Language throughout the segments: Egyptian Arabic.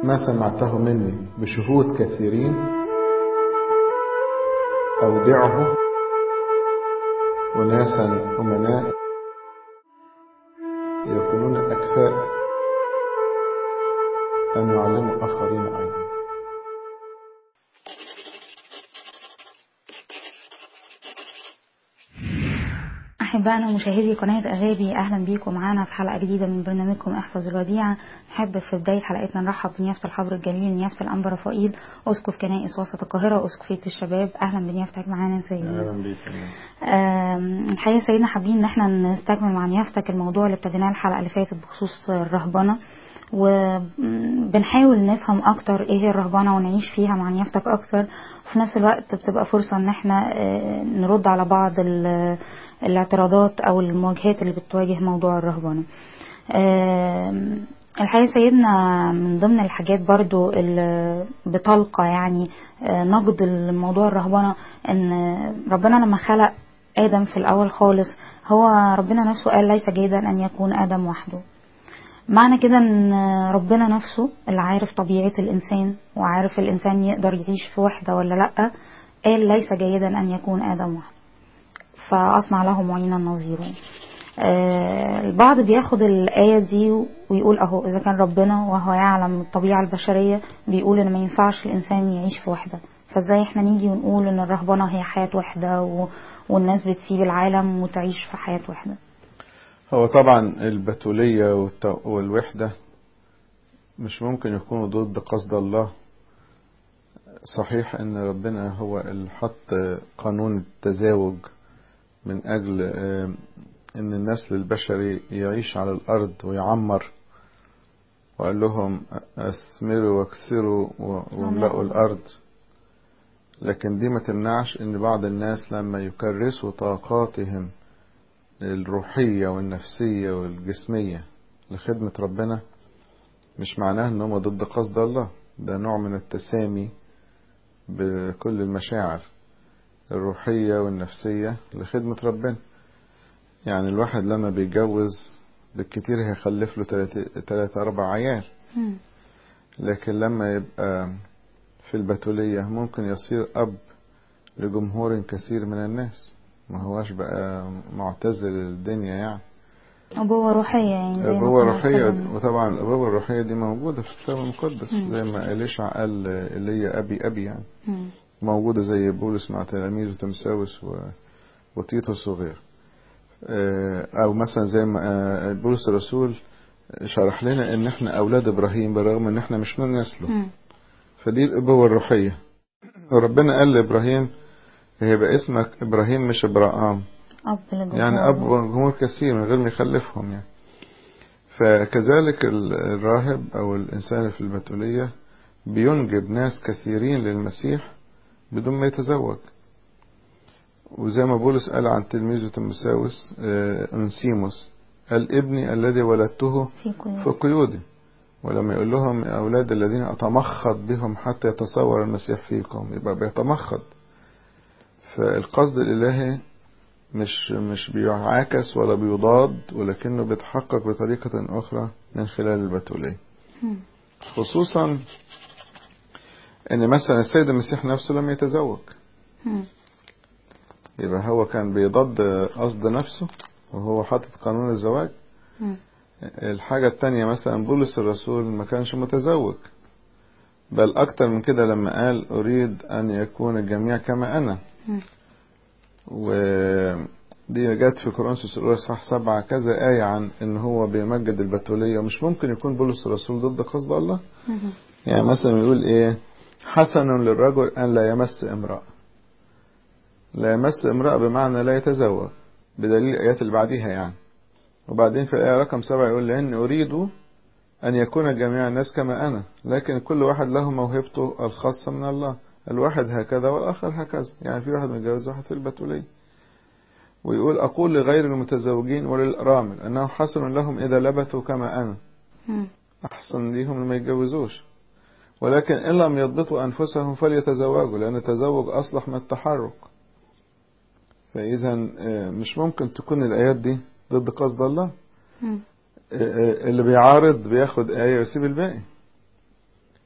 ما سمعته مني بشهود كثيرين أودعه أناسا أمناء يكونون أكفاء أن يعلموا آخرين أيضا أحبائنا مشاهدي قناة أغابي أهلا بيكم معانا في حلقة جديدة من برنامجكم احفظ الوديعة نحب في بداية حلقتنا نرحب بنيافة الحبر الجليل نيافة الأنبا رفائيل أسقف كنائس وسط القاهرة وأسقفية الشباب أهلا بنيافتك معانا يا سيدنا أهلا بيك آم، الحقيقة سيدنا حابين إن احنا نستكمل مع نيافتك الموضوع اللي ابتديناه الحلقة اللي فاتت بخصوص الرهبنة وبنحاول نفهم اكتر ايه هي الرهبنه ونعيش فيها مع نيافتك اكتر وفي نفس الوقت بتبقى فرصه ان احنا آه، نرد على بعض ال- الاعتراضات او المواجهات اللي بتواجه موضوع الرهبنه آم، الحقيقة سيدنا من ضمن الحاجات برضو اللي بتلقى يعني آه، نقد الموضوع الرهبنة ان ربنا لما خلق آدم في الأول خالص هو ربنا نفسه قال ليس جيدا أن يكون آدم وحده معنى كده ان ربنا نفسه اللي عارف طبيعة الانسان وعارف الانسان يقدر يعيش في وحدة ولا لأ قال ليس جيدا ان يكون ادم وحده فاصنع له معينا نظيره آه البعض بياخد الآية دي ويقول اهو اذا كان ربنا وهو يعلم الطبيعة البشرية بيقول ان ما ينفعش الانسان يعيش في وحدة فازاي احنا نيجي ونقول ان الرهبنة هي حياة وحدة و... والناس بتسيب العالم وتعيش في حياة وحدة هو طبعا البتولية والت- والوحدة مش ممكن يكونوا ضد قصد الله صحيح ان ربنا هو اللي حط قانون التزاوج من اجل آه، ان النسل البشري يعيش على الارض ويعمر وقال لهم اثمروا واكثروا و- واملأوا الارض لكن دي ما تمنعش ان بعض الناس لما يكرسوا طاقاتهم الروحية والنفسية والجسمية لخدمة ربنا مش معناه ان هم ضد قصد الله ده نوع من التسامي بكل المشاعر الروحية والنفسية لخدمة ربنا يعني الواحد لما بيتجوز بالكتير هيخلف له تلاتة, تلاتة أربع عيال مم. لكن لما يبقى في البتولية ممكن يصير أب لجمهور كثير من الناس ما هواش بقى معتزل الدنيا يعني أبوة روحية يعني زي ما الأبوة كنا الروحية بنتكلم. وطبعا الأبوة الروحية دي موجودة في الكتاب المقدس مم. زي ما إليشع قال اللي هي أبي أبي يعني مم. موجودة زي بولس مع تلاميذه تمساوس و... وتيتوس وغيره آه، أو مثلا زي ما آه، بولس الرسول شرح لنا إن إحنا أولاد إبراهيم بالرغم إن إحنا مش من نسله مم. فدي الأبوة الروحية وربنا قال لإبراهيم هيبقى اسمك إبراهيم مش إبراهام أب لجمهور. يعني أب جمهور كثير من غير ما يخلفهم يعني فكذلك ال- الراهب أو الإنسان في البتولية بينجب ناس كثيرين للمسيح بدون ما يتزوج وزي ما بولس قال عن تلميذه تيموثاوس آه، أنسيموس قال ابني الذي ولدته في قيود. في قيودي ولما يقول لهم يا أولاد الذين أتمخض بهم حتى يتصور المسيح فيكم يبقى بيتمخض فالقصد الإلهي مش مش بيعاكس ولا بيضاد ولكنه بيتحقق بطريقة أخرى من خلال البتولية مم. خصوصا ان مثلا السيد المسيح نفسه لم يتزوج مم. يبقى هو كان بيضاد قصد نفسه وهو حاطط قانون الزواج مم. الحاجة التانية مثلا بولس الرسول ما كانش متزوج بل أكتر من كده لما قال أريد أن يكون الجميع كما أنا مم. ودي جت في كورنثوس الأولى صح سبعة كذا آية عن إن هو بيمجد البتولية ومش ممكن يكون بولس الرسول ضد قصد الله مم. يعني مثلا يقول إيه حسن للرجل أن لا يمس امرأة لا يمس امرأة بمعنى لا يتزوج بدليل الآيات اللي بعديها يعني وبعدين في الآية رقم سبعة يقول لأن أريد أن يكون جميع الناس كما أنا لكن كل واحد له موهبته الخاصة من الله الواحد هكذا والآخر هكذا يعني في واحد متجوز واحد في البتولية ويقول أقول لغير المتزوجين وللأرامل أنه حسن لهم إذا لبثوا كما أنا مم. أحسن ليهم لما يتجوزوش ولكن إن لم يضبطوا أنفسهم فليتزوجوا لأن التزوج أصلح من التحرك فإذا آه، مش ممكن تكون الآيات دي ضد قصد الله مم. آه، آه، اللي بيعارض بياخد آية ويسيب الباقي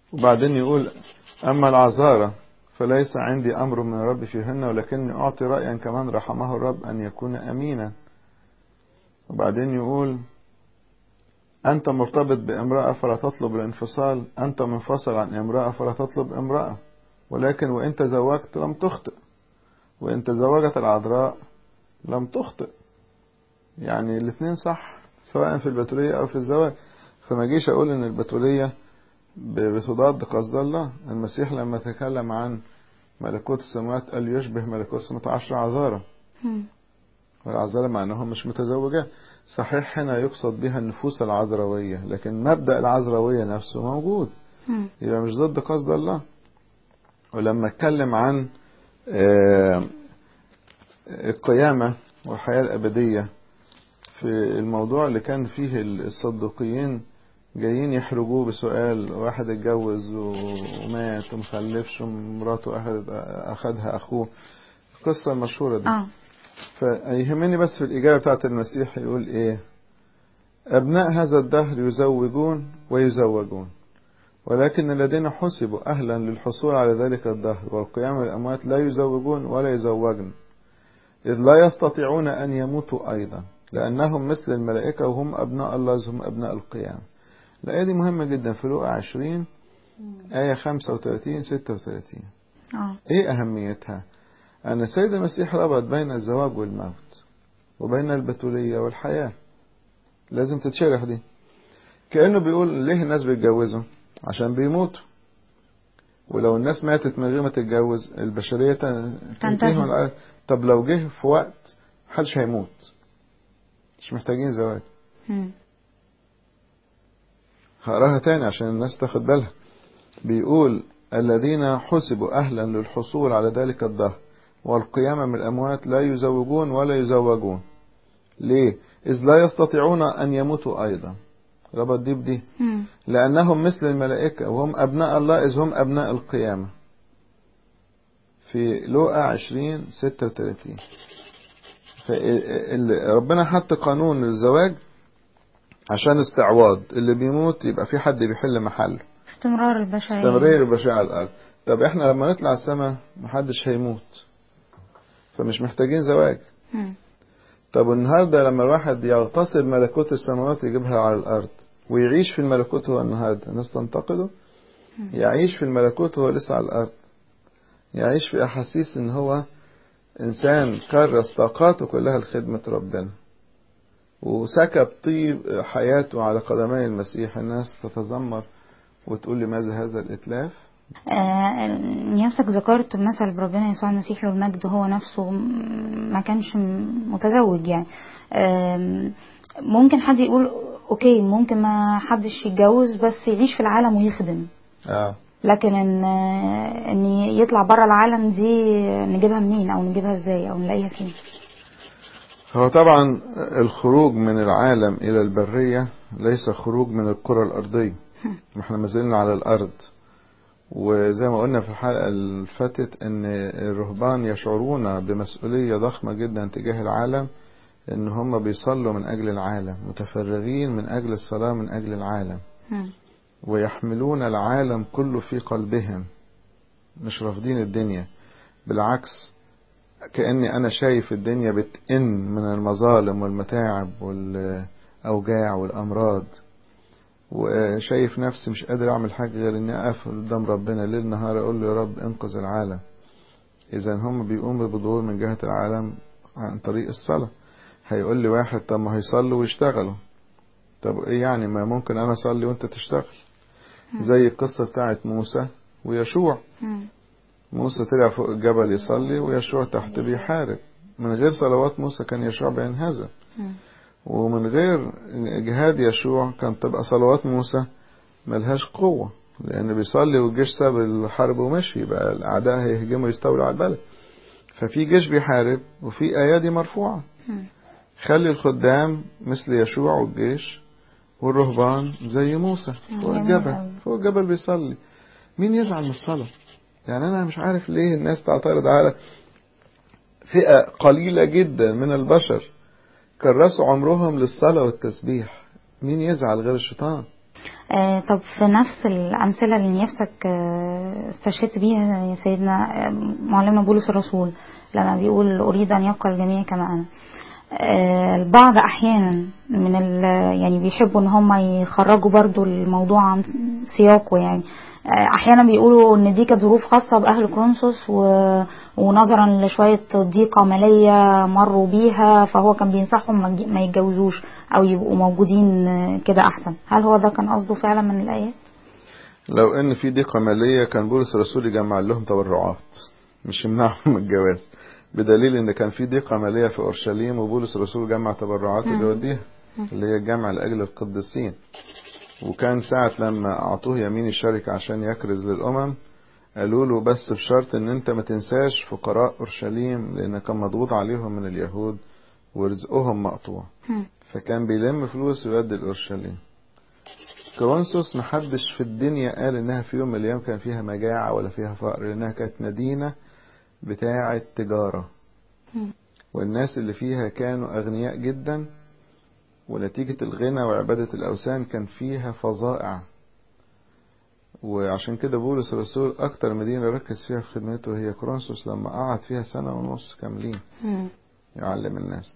وبعدين يقول أما العذارى فليس عندي أمر من الرب فيهن ولكني أعطي رأيا كمان رحمه الرب أن يكون أمينا وبعدين يقول أنت مرتبط بامرأة فلا تطلب الانفصال أنت منفصل عن امرأة فلا تطلب امرأة ولكن وإن تزوجت لم تخطئ وإن تزوجت العذراء لم تخطئ يعني الاثنين صح سواء في البتولية أو في الزواج فما جيش أقول إن البتولية بتضاد قصد الله المسيح لما تكلم عن ملكوت السماوات قال يشبه ملكوت السماوات عشر عذارى والعذارى مع انهم مش متزوجات صحيح هنا يقصد بها النفوس العذراوية لكن مبدأ العذراوية نفسه موجود يبقى مش ضد قصد الله ولما اتكلم عن القيامة والحياة الأبدية في الموضوع اللي كان فيه الصدوقيين جايين يحرجوه بسؤال واحد اتجوز ومات ومخلفش ومراته أخد أخدها أخوه القصة المشهورة دي اه فيهمني بس في الإجابة بتاعت المسيح يقول إيه أبناء هذا الدهر يزوجون ويزوجون ولكن الذين حسبوا أهلا للحصول على ذلك الدهر والقيام من الأموات لا يزوجون ولا يزوجن إذ لا يستطيعون أن يموتوا أيضا لأنهم مثل الملائكة وهم أبناء الله هم أبناء القيام الآية دي مهمة جدا في لوقا 20 آية 35 36 اه إيه أهميتها؟ أن السيد المسيح ربط بين الزواج والموت وبين البتولية والحياة لازم تتشرح دي كأنه بيقول ليه الناس بيتجوزوا عشان بيموتوا ولو الناس ماتت من غير ما تتجوز البشرية تنتهي من الأرض طب لو جه في وقت محدش هيموت مش محتاجين زواج مم. هقراها تاني عشان الناس تاخد بالها بيقول الذين حسبوا أهلا للحصول على ذلك الدهر والقيامة من الأموات لا يزوجون ولا يزوجون ليه؟ إذ لا يستطيعون أن يموتوا أيضا ربط دي بدي مم. لأنهم مثل الملائكة وهم أبناء الله إذ هم أبناء القيامة في لوقا 20 36 فال- ربنا حط قانون للزواج عشان استعواض اللي بيموت يبقى في حد بيحل محله استمرار البشرية استمرار البشرية على الأرض طب احنا لما نطلع السماء محدش هيموت فمش محتاجين زواج مم. طب النهاردة لما الواحد يغتصب ملكوت السماوات ويجيبها على الأرض ويعيش في الملكوت هو النهاردة الناس تنتقده يعيش في الملكوت وهو لسه على الأرض يعيش في أحاسيس إن هو إنسان كرس طاقاته كلها لخدمة ربنا وسكب طيب حياته على قدمي المسيح الناس تتذمر وتقول لماذا هذا الإتلاف آه، نفسك ذكرت مثل بربنا يسوع المسيح له المجد هو نفسه م- ما كانش م- متزوج يعني آم، ممكن حد يقول اوكي ممكن ما حدش يتجوز بس يعيش في العالم ويخدم آه. لكن ان ان يطلع بره العالم دي نجيبها منين او نجيبها ازاي او نلاقيها فين هو طبعا الخروج من العالم إلى البرية ليس خروج من الكرة الأرضية ما احنا ما زلنا على الأرض وزي ما قلنا في الحلقة اللي فاتت ان الرهبان يشعرون بمسؤولية ضخمة جدا تجاه العالم ان هم بيصلوا من اجل العالم متفرغين من اجل الصلاة من اجل العالم مم. ويحملون العالم كله في قلبهم مش رافضين الدنيا بالعكس كأني أنا شايف الدنيا بتئن من المظالم والمتاعب والأوجاع والأمراض وشايف نفسي مش قادر أعمل حاجة غير إني أقف قدام ربنا ليل نهار أقول له يا رب انقذ العالم إذا هم بيقوموا بدور من جهة العالم عن طريق الصلاة هيقول لي واحد طب ما هيصلوا ويشتغلوا طب إيه يعني ما ممكن أنا أصلي وأنت تشتغل زي القصة بتاعت موسى ويشوع مم. موسى طلع فوق الجبل يصلي ويشوع تحت بيحارب من غير صلوات موسى كان يشوع بينهزم مم. ومن غير جهاد يشوع كان تبقى صلوات موسى ملهاش قوة لأن بيصلي والجيش ساب الحرب ومشي يبقى الأعداء هيهجموا يستولوا على البلد ففي جيش بيحارب وفي أيادي مرفوعة مم. خلي الخدام مثل يشوع والجيش والرهبان زي موسى فوق جميل الجبل أوي. فوق الجبل بيصلي مين يزعل من الصلاة يعني أنا مش عارف ليه الناس تعترض على فئة قليلة جدا من البشر كرسوا عمرهم للصلاة والتسبيح مين يزعل غير الشيطان آه طب في نفس الأمثلة اللي نيافتك آه استشهدت بيها يا سيدنا آه معلمنا بولس الرسول لما بيقول أريد أن يبقى الجميع كما أنا آه البعض أحيانا من ال يعني بيحبوا إن هم يخرجوا برضو الموضوع عن سياقه يعني آه أحيانا بيقولوا إن دي كانت ظروف خاصة بأهل كرونسوس و... ونظرا لشوية ضيقة مالية مروا بيها فهو كان بينصحهم ما يج- ما يتجوزوش أو يبقوا موجودين آه، كده أحسن هل هو ده كان قصده فعلا من الآيات؟ لو ان في ضيقة مالية كان بولس الرسول يجمع لهم تبرعات مش يمنعهم من الجواز بدليل ان كان في ضيقة مالية في اورشليم وبولس الرسول جمع تبرعات مم. اللي يوديها اللي هي الجمع لاجل القديسين وكان ساعة لما اعطوه يمين الشركة عشان يكرز للامم قالوا له بس بشرط ان انت ما تنساش فقراء اورشليم لان كان مضغوط عليهم من اليهود ورزقهم مقطوع مم. فكان بيلم فلوس ويودي لأورشليم كرونسوس محدش في الدنيا قال انها في يوم من الايام كان فيها مجاعة ولا فيها فقر لانها كانت مدينة بتاعة تجارة مم. والناس اللي فيها كانوا اغنياء جدا ونتيجة الغنى وعبادة الاوثان كان فيها فظائع وعشان كده بولس الرسول اكتر مدينة ركز فيها في خدمته هي كرونسوس لما قعد فيها سنة ونص كاملين مم. يعلم الناس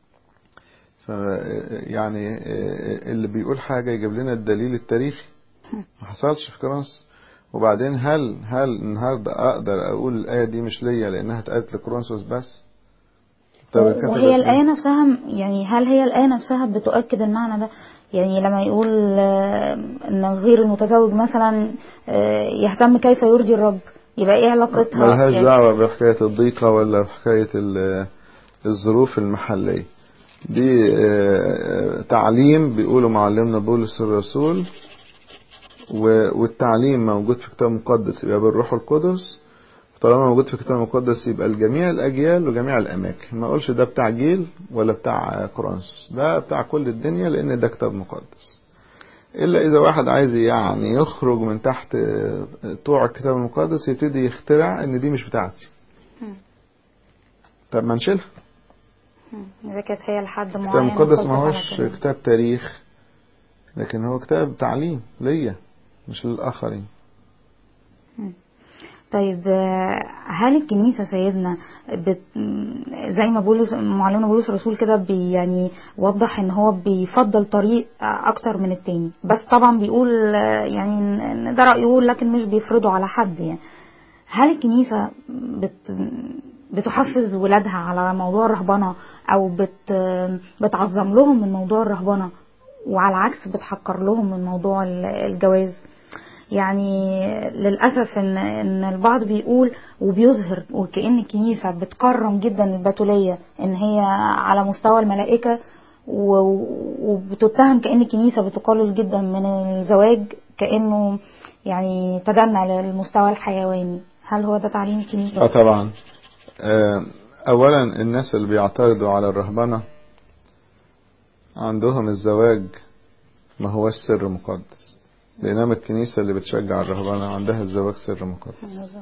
ف يعني اللي بيقول حاجة يجيب لنا الدليل التاريخي ما حصلش في كرونس وبعدين هل هل النهارده اقدر اقول الايه دي مش ليا لانها اتقالت لكرونسوس بس طب الكتبة وهي دي- الآية نفسها يعني هل هي الآية نفسها بتؤكد المعنى ده يعني لما يقول آه، ان غير المتزوج مثلا آه، يهتم كيف يرضي الرب يبقى ايه علاقتها ملهاش يعني دعوة بحكاية الضيقة ولا بحكاية ال- الظروف المحلية دي آه، تعليم بيقولوا معلمنا بولس الرسول و- والتعليم موجود في الكتاب المقدس يبقى بالروح القدس طالما موجود في الكتاب المقدس يبقى لجميع الأجيال وجميع الأماكن ما أقولش ده بتاع جيل ولا بتاع كورنثوس ده بتاع كل الدنيا لأن ده كتاب مقدس إلا إذا واحد عايز يعني يخرج من تحت طوع الكتاب المقدس يبتدي يخترع إن دي مش بتاعتي مم. طب ما نشيلها مم. اذا كانت هي لحد الكتاب معين المقدس وخلصت ما على هوش كده. كتاب تاريخ لكن هو كتاب تعليم ليا مش للآخرين طيب آه، هل الكنيسة سيدنا بت... زي ما بولس معلمنا بولس الرسول كده بي يعني وضح ان هو بيفضل طريق آه، اكتر من التاني بس طبعا بيقول آه، يعني ان إن ده رأيه لكن مش بيفرضه على حد يعني هل الكنيسة بت... بتحفز ولادها على موضوع الرهبنة او بت... بتعظم لهم من موضوع الرهبنة وعلى العكس بتحقر لهم من موضوع ال- الجواز يعني للأسف إن إن البعض بيقول وبيظهر وكأن الكنيسة بتكرم جدا البتولية إن هي على مستوى الملائكة و- وبتتهم كأن الكنيسة بتقلل جدا من الزواج كأنه يعني تدنى للمستوى الحيواني هل هو ده تعليم اه الكنيسة؟ طبعا آه، اولا الناس اللي بيعترضوا على الرهبنة عندهم الزواج ما هوش سر مقدس بينما الكنيسة اللي بتشجع الرهبنة عندها الزواج سر مقدس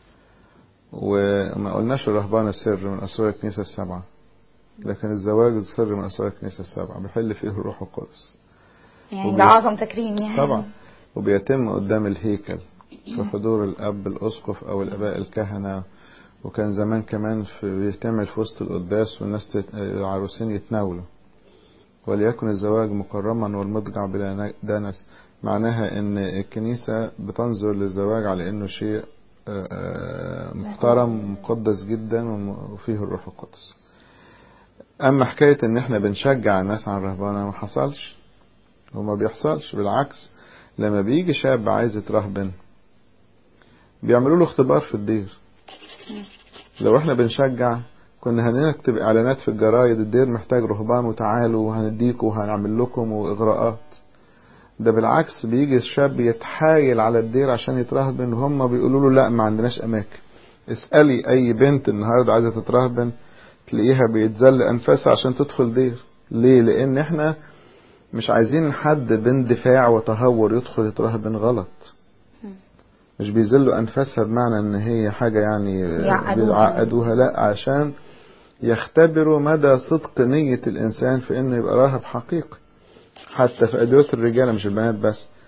وما قلناش الرهبنة سر من أسرار الكنيسة السبعة لكن الزواج سر من أسرار الكنيسة السبعة بيحل فيه الروح القدس يعني وبي- ده أعظم تكريم يعني طبعا وبيتم قدام الهيكل في حضور الأب الأسقف أو الآباء الكهنة وكان زمان كمان في بيتعمل في وسط القداس والناس تت... العروسين يتناولوا وليكن الزواج مكرما والمضجع بلا ن- دنس معناها ان الكنيسة بتنظر للزواج على انه شيء آه، آه، محترم مقدس جدا وم- وفيه الروح القدس اما حكاية ان احنا بنشجع الناس على الرهبانة ما حصلش وما بيحصلش بالعكس لما بيجي شاب عايز يترهبن بيعملوا له اختبار في الدير لو احنا بنشجع كنا هنكتب اعلانات في الجرايد الدير محتاج رهبان وتعالوا وهنديكوا وهنعمل لكم واغراءات ده بالعكس بيجي الشاب يتحايل على الدير عشان يترهبن وهم بيقولوا له لا ما عندناش اماكن اسالي اي بنت النهارده عايزه تترهبن تلاقيها بيتذل انفاسها عشان تدخل دير ليه لان احنا مش عايزين حد باندفاع وتهور يدخل يترهبن غلط مش بيذلوا انفاسها بمعنى ان هي حاجه يعني يعقدوها. بيعقدوها لا عشان يختبروا مدى صدق نية الإنسان في إنه يبقى راهب حقيقي حتى في أدوية الرجالة مش البنات بس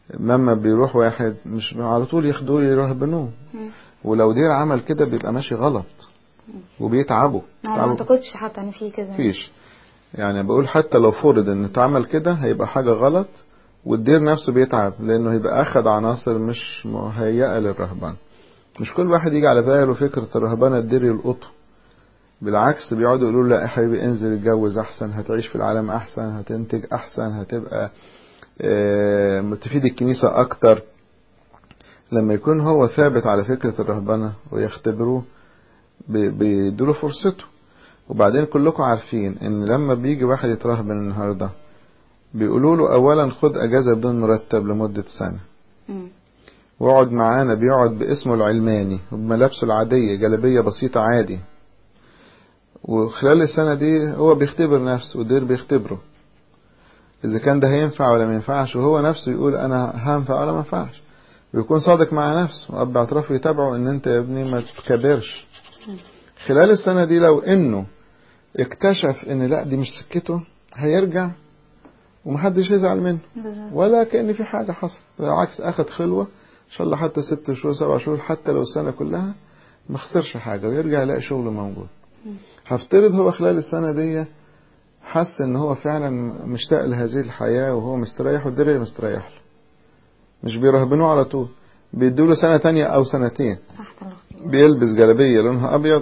لما بيروح واحد مش على طول ياخدوه يرهبنوه مم. ولو دير عمل كده بيبقى ماشي غلط وبيتعبوا أنا ما تعبوا. اعتقدش حتى ان في كده فيش يعني بقول حتى لو فرض ان اتعمل كده هيبقى حاجة غلط والدير نفسه بيتعب لانه هيبقى اخد عناصر مش مهيئة للرهبان مش كل واحد يجي على باله فكرة الرهبانة الدير يلقطه بالعكس بيقعدوا يقولوا له لا يا حبيبي انزل اتجوز احسن هتعيش في العالم احسن هتنتج احسن هتبقى آه، تفيد الكنيسة اكتر لما يكون هو ثابت على فكرة الرهبنة ويختبروه بي- بيدوله فرصته وبعدين كلكم عارفين ان لما بيجي واحد يترهبن النهارده بيقولوا له اولا خد اجازه بدون مرتب لمده سنه مم. واقعد معانا بيقعد باسمه العلماني وبملابسه العاديه جلابيه بسيطه عادي وخلال السنه دي هو بيختبر نفسه ودير بيختبره اذا كان ده هينفع ولا ما ينفعش وهو نفسه يقول انا هنفع ولا ما ينفعش ويكون صادق مع نفسه واب اعترافه يتابعه ان انت يا ابني ما تكبرش خلال السنه دي لو انه اكتشف ان لا دي مش سكته هيرجع ومحدش يزعل منه بالظبط. ولا كأن في حاجة حصلت بالعكس أخد خلوة إن شاء الله حتى ست شهور سبع شهور حتى لو السنة كلها ما خسرش حاجة ويرجع يلاقي شغل موجود هفترض هو خلال السنة دي حس إن هو فعلا مشتاق لهذه الحياة وهو مستريح والدنيا مستريح له مش بيرهبنوه على طول بيدوله سنة تانية أو سنتين تحت الاختيار بيلبس جلابية لونها أبيض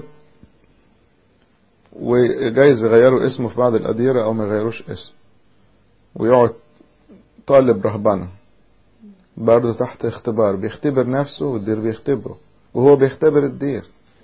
وجايز يغيروا اسمه في بعض الأديرة أو ما يغيروش اسمه ويقعد طالب رهبنة برضه تحت اختبار بيختبر نفسه والدير بيختبره وهو بيختبر الدير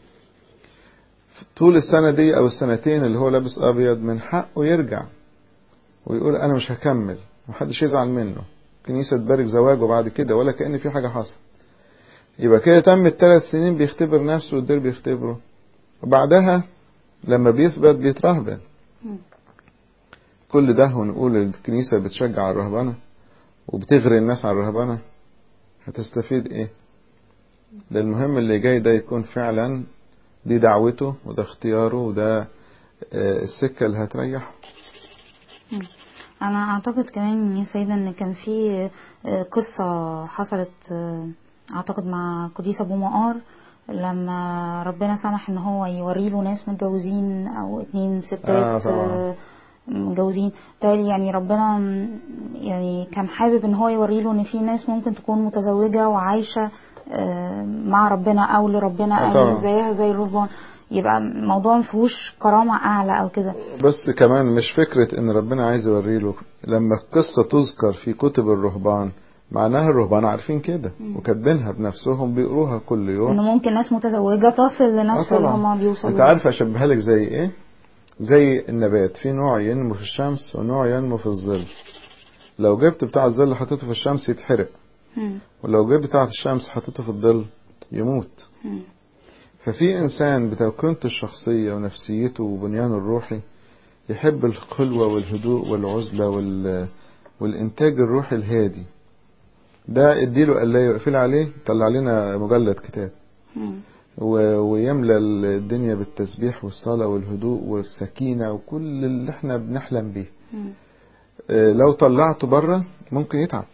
طول السنة دي أو السنتين اللي هو لابس أبيض من حقه يرجع ويقول أنا مش هكمل محدش يزعل منه كنيسة تبارك زواجه بعد كده ولا كأن في حاجة حصلت يبقى كده تم الثلاث سنين بيختبر نفسه والدير بيختبره وبعدها لما بيثبت بيترهبن مم. كل ده ونقول الكنيسة بتشجع على الرهبنة وبتغري الناس على الرهبنة هتستفيد ايه ده المهم اللي جاي ده يكون فعلا دي دعوته وده اختياره وده آه، السكة اللي هتريحه انا اعتقد كمان يا سيدة ان كان في آه، قصة حصلت آه، اعتقد مع قديس ابو مقار لما ربنا سمح ان هو يوري له ناس متجوزين او اتنين آه، ستات طبعا. آه، متجوزين تالي يعني ربنا م- يعني كان حابب ان هو يوري له ان في ناس ممكن تكون متزوجة وعايشة آه، مع ربنا او لربنا آه، او طبعا. زيها زي الرهبان يبقى الموضوع مفيهوش كرامة اعلى او كده بس كمان مش فكرة ان ربنا عايز يوريله لما القصة تذكر في كتب الرهبان معناها الرهبان عارفين كده وكاتبينها بنفسهم بيقروها كل يوم انه ممكن ناس متزوجة تصل آه لنفس اللي طبعا. هما بيوصلوا انت عارف اشبهها لك زي ايه زي النبات في نوع ينمو في الشمس ونوع ينمو في الظل لو جبت بتاع الظل حطيته في الشمس يتحرق مم. ولو جبت بتاع الشمس حطيته في الظل يموت مم. ففي انسان بتكوينته الشخصية ونفسيته وبنيانه الروحي يحب الخلوة والهدوء والعزلة وال... والإنتاج الروحي الهادي ده اديله قلاية ويقفل عليه طلع لنا مجلد كتاب مم. و... ويملى الدنيا بالتسبيح والصلاة والهدوء والسكينة وكل اللي احنا بنحلم بيه مم. اه، لو طلعته بره ممكن يتعب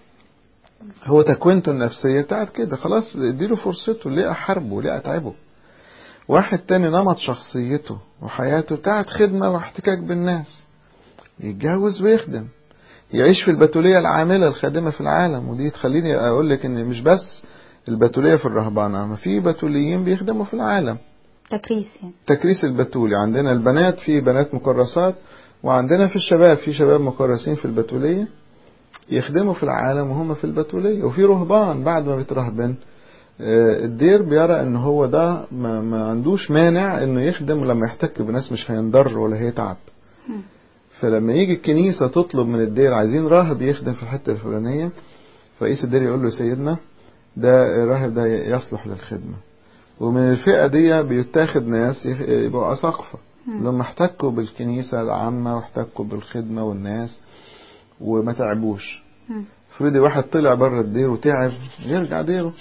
هو تكوينته النفسية بتاعت كده خلاص اديله فرصته ليه احاربه ليه اتعبه واحد تاني نمط شخصيته وحياته بتاعت خدمة واحتكاك بالناس يتجوز ويخدم يعيش في البتولية العاملة الخادمة في العالم ودي تخليني أقول لك إن مش بس البتولية في الرهبانة ما في بتوليين بيخدموا في العالم تكريس يعني تكريس البتولي عندنا البنات في بنات مكرسات وعندنا في الشباب في شباب مكرسين في البتولية يخدموا في العالم وهم في البتولية وفي رهبان بعد ما بيترهبن آه، الدير بيرى ان هو ده ما, ما عندوش مانع انه يخدم لما يحتك بناس مش هينضر ولا هيتعب مم. فلما يجي الكنيسة تطلب من الدير عايزين راهب يخدم في الحتة الفلانية رئيس الدير يقول له سيدنا ده الراهب ده يصلح للخدمة ومن الفئة دي بيتاخد ناس يخ- يبقوا أساقفة مم. لما احتكوا بالكنيسة العامة واحتكوا بالخدمة والناس وما تعبوش مم. افرضي واحد طلع بره الدير وتعب يرجع ديره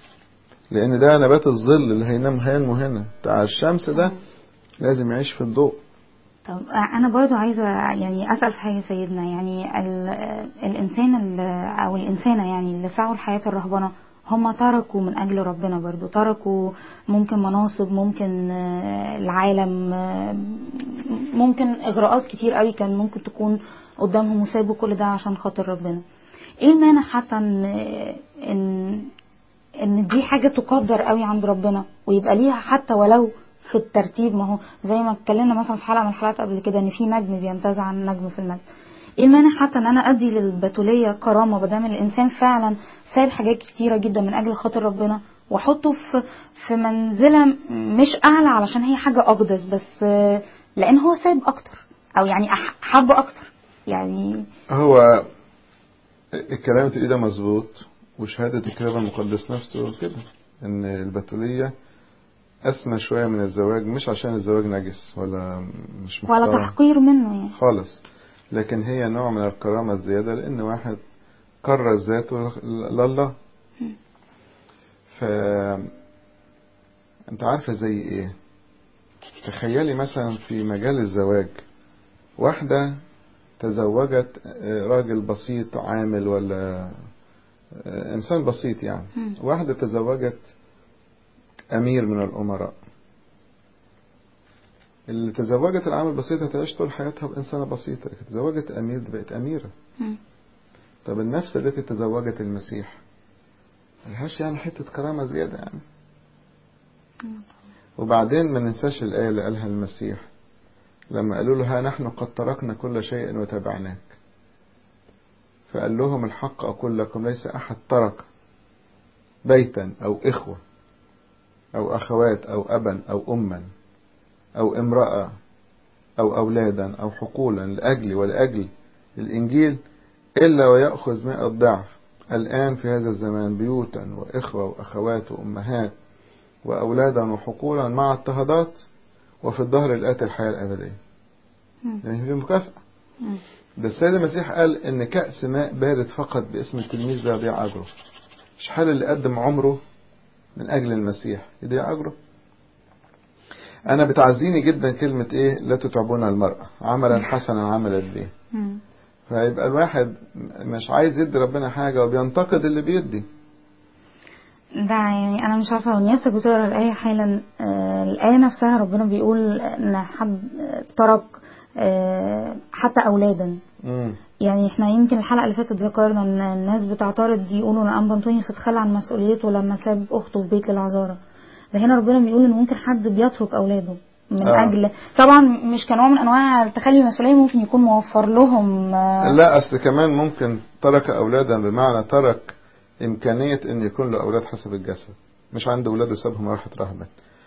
لأن ده نبات الظل اللي هينام هينمو هنا بتاع الشمس ده لازم يعيش في الضوء طب انا برضو عايزه يعني اسال في حاجه سيدنا يعني ال- الانسان ال- او الانسانه يعني اللي سعوا لحياه الرهبنه هم تركوا من اجل ربنا برضو تركوا ممكن مناصب ممكن آه، العالم آه، ممكن اغراءات كتير قوي كان ممكن تكون قدامهم وسابوا كل ده عشان خاطر ربنا ايه المانع حتى ان ان ان دي حاجه تقدر قوي عند ربنا ويبقى ليها حتى ولو في الترتيب ما هو زي ما اتكلمنا مثلا في حلقه من الحلقات قبل كده ان في نجم بينتزع عن نجم في المجد ايه المانع حتى ان انا ادي للبتوليه كرامه بدل الانسان فعلا سايب حاجات كتيره جدا من اجل خاطر ربنا واحطه في في منزله مش اعلى علشان هي حاجه اقدس بس آه، لان هو سايب اكتر او يعني أح- حبه اكتر يعني هو الكلام اللي بتقوليه ده مظبوط وشهادة الكتاب المقدس نفسه كده إن البتولية أسمى شوية من الزواج مش عشان الزواج نجس ولا مش ولا محترم تحقير منه يعني خالص لكن هي نوع من الكرامة الزيادة لأن واحد كرس ذاته لله ف أنت عارفة زي إيه تخيلي مثلا في مجال الزواج واحدة تزوجت آه، راجل بسيط عامل ولا آه، إنسان بسيط يعني مم. واحدة تزوجت أمير من الأمراء اللي تزوجت العامل بسيط هتعيش طول حياتها بإنسانة بسيطة لكن تزوجت أمير دي بقت أميرة مم. طب النفس التي تزوجت المسيح ملهاش يعني حتة كرامة زيادة يعني وبعدين ما ننساش الآية اللي قالها المسيح لما قالوا له ها نحن قد تركنا كل شيء وتبعناك فقال لهم الحق أقول لكم ليس أحد ترك بيتا أو إخوة أو أخوات أو أبا أو أما أو امرأة أو أولادا أو حقولا لأجلي ولأجل الإنجيل إلا ويأخذ مئة ضعف الآن في هذا الزمان بيوتا وإخوة وأخوات وأمهات وأولادا وحقولا مع اضطهادات وفي الظهر الآتي الحياة الأبدية مم. يعني في مكافأة مم. ده السيد المسيح قال إن كأس ماء بارد فقط باسم التلميذ لا يضيع أجره مش حال اللي قدم عمره من أجل المسيح يضيع أجره أنا بتعزيني جدا كلمة إيه لا تتعبون المرأة عملا حسنا عملت به مم. فيبقى الواحد مش عايز يدي ربنا حاجة وبينتقد اللي بيدي ده يعني انا مش عارفه ونيافتك بتقرا الايه حالا آه الايه نفسها ربنا بيقول ان حد ترك آه حتى اولادا مم. يعني احنا يمكن الحلقه اللي فاتت ذكرنا ان الناس بتعترض يقولوا ان انبا انطونيوس اتخلى عن مسؤوليته لما ساب اخته في بيت العذاره ده هنا ربنا بيقول ان ممكن حد بيترك اولاده من آه. اجل طبعا مش كنوع من انواع التخلي من المسؤوليه ممكن يكون موفر لهم آه لا أصل كمان ممكن ترك أولادا بمعنى ترك إمكانية إن يكون له أولاد حسب الجسد مش عنده أولاد وسابهم راحت رهبا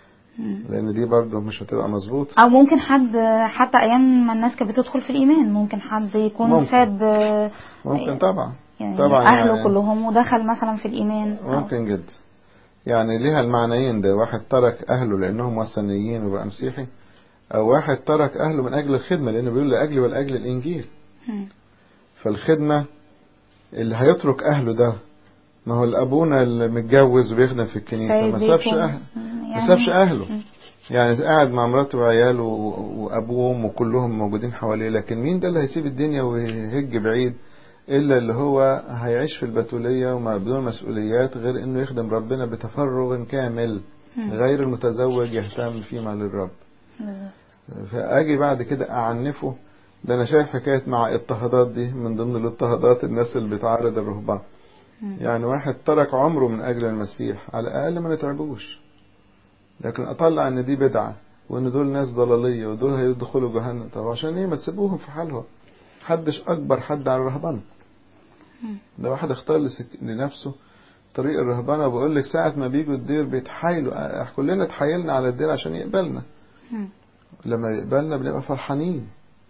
لأن دي برضه مش هتبقى مظبوط او ممكن حد حتى ايام ما الناس كانت بتدخل في الايمان ممكن حد يكون ممكن. ساب آه، ممكن طبعا يعني طبعا اهله يعني كلهم ودخل مثلا في الايمان أو- ممكن جدا يعني ليها المعنيين ده واحد ترك أهله لأنهم وثنيين وبقى مسيحي أو واحد ترك أهله من أجل الخدمة لأنه بيقول لأجلي ولأجل الإنجيل مم. فالخدمة اللي هيترك أهله ده ما هو الأبونا اللي متجوز وبيخدم في الكنيسة سايب ما سابش بيته. أهل مم. ما سابش أهله مم. يعني قاعد مع مراته وعياله و- وأبوهم وكلهم موجودين حواليه لكن مين ده اللي هيسيب الدنيا ويهج بعيد إلا اللي هو هيعيش في البتولية وما بدون مسؤوليات غير إنه يخدم ربنا بتفرغ كامل مم. غير المتزوج يهتم فيما للرب بالظبط. فأجي بعد كده أعنفه ده أنا شايف حكاية مع اضطهادات دي من ضمن الاضطهادات الناس اللي بتعارض الرهبان مم. يعني واحد ترك عمره من أجل المسيح على الأقل ما نتعبوش لكن أطلع إن دي بدعة وإن دول ناس ضلالية ودول هيدخلوا جهنم طب عشان إيه ما تسيبوهم في حالهم محدش أكبر حد على الرهبنة مم. ده واحد اختار لسك- لنفسه طريق الرهبنة وبقول لك ساعة ما بيجوا الدير بيتحايلوا آه، كلنا اتحايلنا على الدير عشان يقبلنا مم. لما يقبلنا بنبقى فرحانين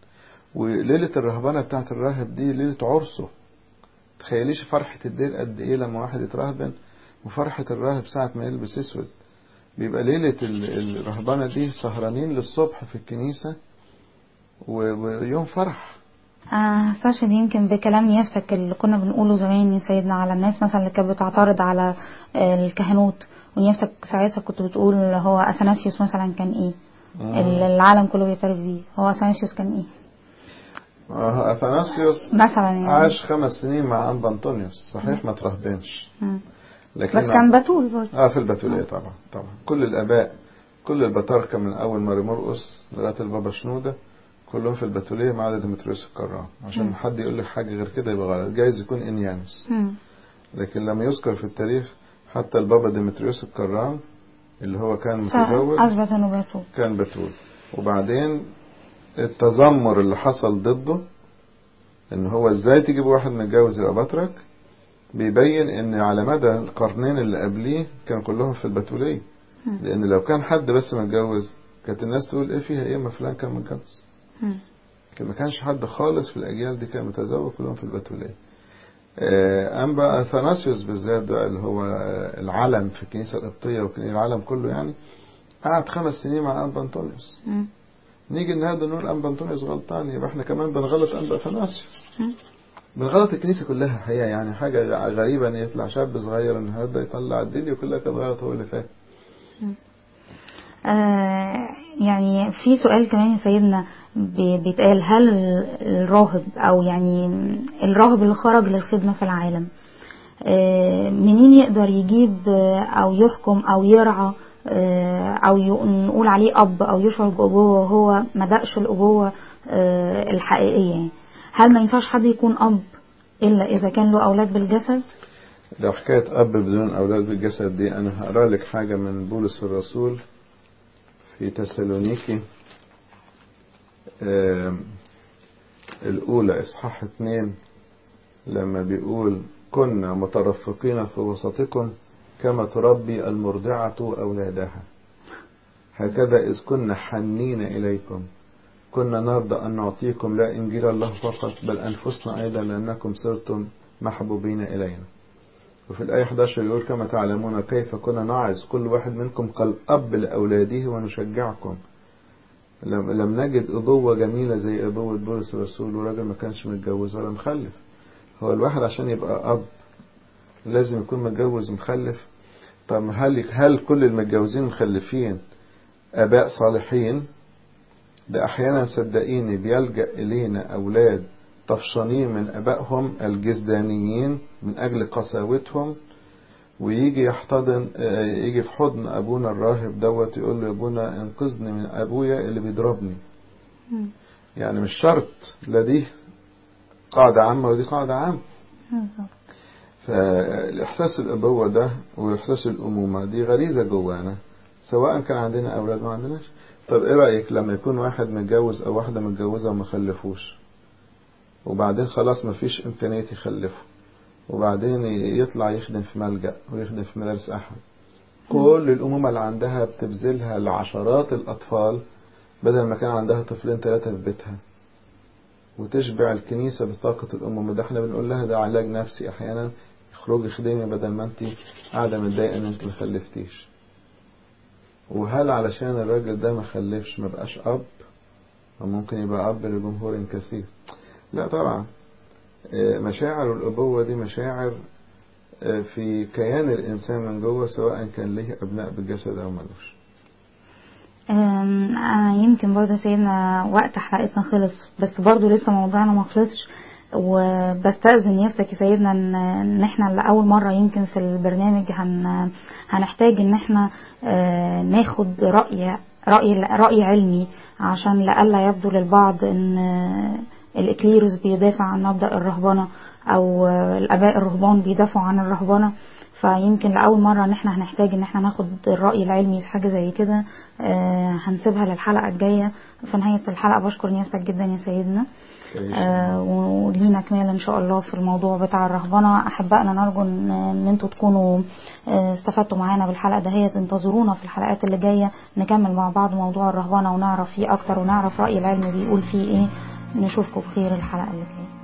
وليلة الرهبنة بتاعت الراهب دي ليلة عرسه تخيليش فرحة الدير قد ايه لما واحد يترهبن وفرحة الراهب ساعة ما يلبس اسود بيبقى ليلة ال- الرهبنة دي سهرانين للصبح في الكنيسة و- ويوم فرح آه استشهد يمكن بكلام نيافتك اللي كنا بنقوله زمان يا سيدنا على الناس مثلا اللي كانت بتعترض على آه، الكهنوت ونيافتك ساعتها كنت بتقول هو اثناسيوس مثلا كان ايه مم. اللي العالم كله بيعترف بيه هو اثناسيوس كان ايه آه، اثناسيوس مثلا يعني عاش خمس سنين مع انبا انطونيوس صحيح ما ترهبنش مم. لكن بس كان بتول برضه اه في البتولية طبعا طبعا كل الاباء كل البطاركة من اول ماري مرقس لغايه البابا شنوده كلهم في البتولية ما عدا ديمتريوس الكرام عشان مم. حد يقول لك حاجه غير كده يبقى غلط جايز يكون انيانوس مم. لكن لما يذكر في التاريخ حتى البابا ديمتريوس الكرام اللي هو كان س- متزوج اثبت انه بتول كان بتول وبعدين التذمر اللي حصل ضده ان هو ازاي تجيب واحد متجوز يبقى بطرك بيبين ان على مدى القرنين اللي قبليه كان كلهم في البتولية مم. لان لو كان حد بس متجوز كانت الناس تقول ايه فيها ايه ما فلان كان متجوز مم. لكن ما كانش حد خالص في الاجيال دي كان متزوج كلهم في البتولية آه، أما أثناسيوس بالذات بقى اللي هو آه، العلم في الكنيسة القبطية والعالم كله يعني قعد خمس سنين مع أنبا أنطونيوس مم. نيجي النهارده نقول أنبا أنطونيوس غلطان يبقى احنا كمان بنغلط أنبا أثناسيوس مم. بنغلط الكنيسة كلها حقيقة يعني حاجة غريبة إن يطلع شاب صغير النهارده يطلع الدنيا كلها كانت غلط هو اللي فاهم آه يعني في سؤال كمان يا سيدنا بي- بيتقال هل الراهب او يعني الراهب اللي خرج للخدمة في العالم آه منين يقدر يجيب آه، او يحكم او يرعى آه، او ي- نقول عليه اب او يشعر بابوه وهو ما دقش الابوه آه، الحقيقيه يعني. هل ما ينفعش حد يكون اب الا اذا كان له اولاد بالجسد لو حكاية أب بدون أولاد بالجسد دي أنا هقرا لك حاجة من بولس الرسول في تسالونيكي آم، الأولى إصحاح اتنين لما بيقول كنا مترفقين في وسطكم كما تربي المرضعة أولادها هكذا إذ كنا حنين إليكم كنا نرضى أن نعطيكم لا إنجيل الله فقط بل أنفسنا أيضا لأنكم صرتم محبوبين إلينا وفي الآية 11 يقول كما تعلمون كيف كنا نعظ كل واحد منكم كالأب لأولاده ونشجعكم لم, لم نجد أبوة جميلة زي أبوة بولس الرسول وراجل ما كانش متجوز ولا مخلف هو الواحد عشان يبقى أب لازم يكون متجوز مخلف طب هل هل كل المتجوزين مخلفين آباء صالحين ده أحيانا صدقيني بيلجأ إلينا أولاد طفشانين من أبائهم الجزدانيين من أجل قساوتهم ويجي يحتضن آه، يجي في حضن أبونا الراهب دوت يقول له يا أبونا انقذني من أبويا اللي بيضربني مم. يعني مش شرط لا دي قاعدة عامة ودي قاعدة عامة بالظبط. فالإحساس الأبوة ده وإحساس الأمومة دي غريزة جوانا سواء كان عندنا أولاد ما عندناش طب إيه رأيك لما يكون واحد متجوز أو واحدة متجوزة وما خلفوش وبعدين خلاص ما فيش إمكانية يخلفوا وبعدين يطلع يخدم في ملجأ ويخدم في مدارس أحد كل الأمومة اللي عندها بتبذلها لعشرات الأطفال بدل ما كان عندها طفلين ثلاثة في بيتها وتشبع الكنيسة بطاقة الأمومة ده احنا بنقول لها ده علاج نفسي أحيانا اخرجي خدمي بدل ما انت قاعدة متضايقة ان انت ما خلفتيش وهل علشان الراجل ده ما خلفش ما بقاش أب وممكن يبقى أب لجمهور كثير لا طبعا آه، مشاعر الأبوة دي مشاعر آه، في كيان الإنسان من جوه سواء كان ليه أبناء بالجسد أو ملوش أم، أنا يمكن برضه سيدنا وقت حلقتنا خلص بس برضه لسه موضوعنا ما خلصش وبستأذن يفتك يا سيدنا ان إن احنا لأول مرة يمكن في البرنامج هن هنحتاج ان احنا آه، ناخد رأي رأي رأي علمي عشان لألا يبدو للبعض ان آه، الإكليروس بيدافع عن مبدأ الرهبنة أو آه، الآباء الرهبان بيدافعوا عن الرهبنة فيمكن لأول مرة ان احنا هنحتاج ان احنا ناخد الرأي العلمي في حاجة زي كده آه، هنسيبها للحلقة الجاية في نهاية الحلقة بشكر نيافتك جدا يا سيدنا آه، ولينا كمال ان شاء الله في الموضوع بتاع الرهبنه احبائنا نرجو ان إن انتوا تكونوا آه، استفدتوا معانا بالحلقه دهيت انتظرونا في الحلقات اللي جايه نكمل مع بعض موضوع الرهبنه ونعرف فيه اكتر ونعرف راي العلم بيقول فيه ايه نشوفكم بخير الحلقه اللي جايه